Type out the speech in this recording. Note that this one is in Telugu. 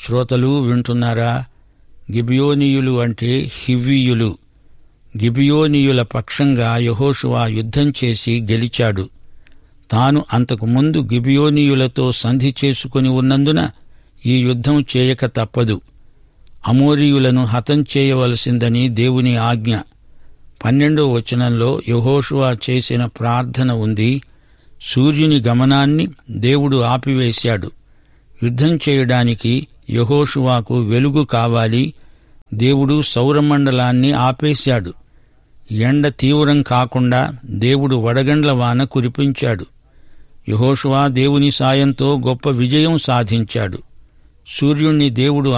శ్రోతలు వింటున్నారా గిబియోనీయులు అంటే హివ్వీయులు గిబియోనీయుల పక్షంగా యహోషువా యుద్ధం చేసి గెలిచాడు తాను అంతకు ముందు గిబియోనీయులతో సంధి చేసుకుని ఉన్నందున ఈ యుద్ధం చేయక తప్పదు అమోరీయులను హతం చేయవలసిందని దేవుని ఆజ్ఞ పన్నెండో వచనంలో యహోషువా చేసిన ప్రార్థన ఉంది సూర్యుని గమనాన్ని దేవుడు ఆపివేశాడు యుద్ధం చేయడానికి యహోషువాకు వెలుగు కావాలి దేవుడు సౌరమండలాన్ని ఆపేశాడు ఎండ తీవ్రం కాకుండా దేవుడు వడగండ్ల వాన కురిపించాడు యహోషువా దేవుని సాయంతో గొప్ప విజయం సాధించాడు సూర్యుణ్ణి దేవుడు